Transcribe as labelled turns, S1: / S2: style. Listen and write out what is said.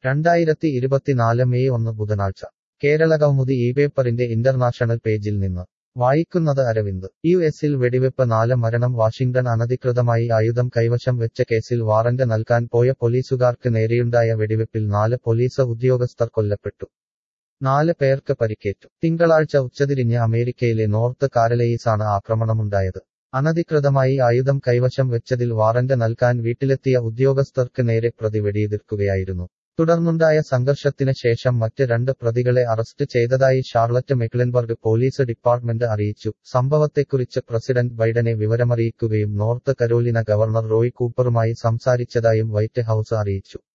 S1: രണ്ടായിരത്തി ഇരുപത്തിനാല് മെയ് ഒന്ന് ബുധനാഴ്ച കേരളകൗമുദി ഈ പേപ്പറിന്റെ ഇന്റർനാഷണൽ പേജിൽ നിന്ന് വായിക്കുന്നത് അരവിന്ദ് യു എസിൽ വെടിവെപ്പ് നാല് മരണം വാഷിംഗ്ടൺ അനധികൃതമായി ആയുധം കൈവശം വെച്ച കേസിൽ വാറന്റ് നൽകാൻ പോയ പോലീസുകാർക്ക് നേരെയുണ്ടായ വെടിവെപ്പിൽ നാല് പോലീസ് ഉദ്യോഗസ്ഥർ കൊല്ലപ്പെട്ടു നാല് പേർക്ക് പരിക്കേറ്റു തിങ്കളാഴ്ച ഉച്ചതിരിഞ്ഞ് അമേരിക്കയിലെ നോർത്ത് കാരലയിസാണ് ആക്രമണമുണ്ടായത് അനധികൃതമായി ആയുധം കൈവശം വെച്ചതിൽ വാറന്റ് നൽകാൻ വീട്ടിലെത്തിയ ഉദ്യോഗസ്ഥർക്ക് നേരെ പ്രതി വെടിയുതിർക്കുകയായിരുന്നു തുടർന്നുണ്ടായ സംഘർഷത്തിന് ശേഷം മറ്റ് രണ്ട് പ്രതികളെ അറസ്റ്റ് ചെയ്തതായി ഷാർലറ്റ് മെക്ലൻബർഗ് പോലീസ് ഡിപ്പാർട്ട്മെന്റ് അറിയിച്ചു സംഭവത്തെക്കുറിച്ച് പ്രസിഡന്റ് ബൈഡനെ വിവരമറിയിക്കുകയും നോർത്ത് കരോലിന ഗവർണർ റോയ് കൂപ്പറുമായി സംസാരിച്ചതായും വൈറ്റ് ഹൌസ് അറിയിച്ചു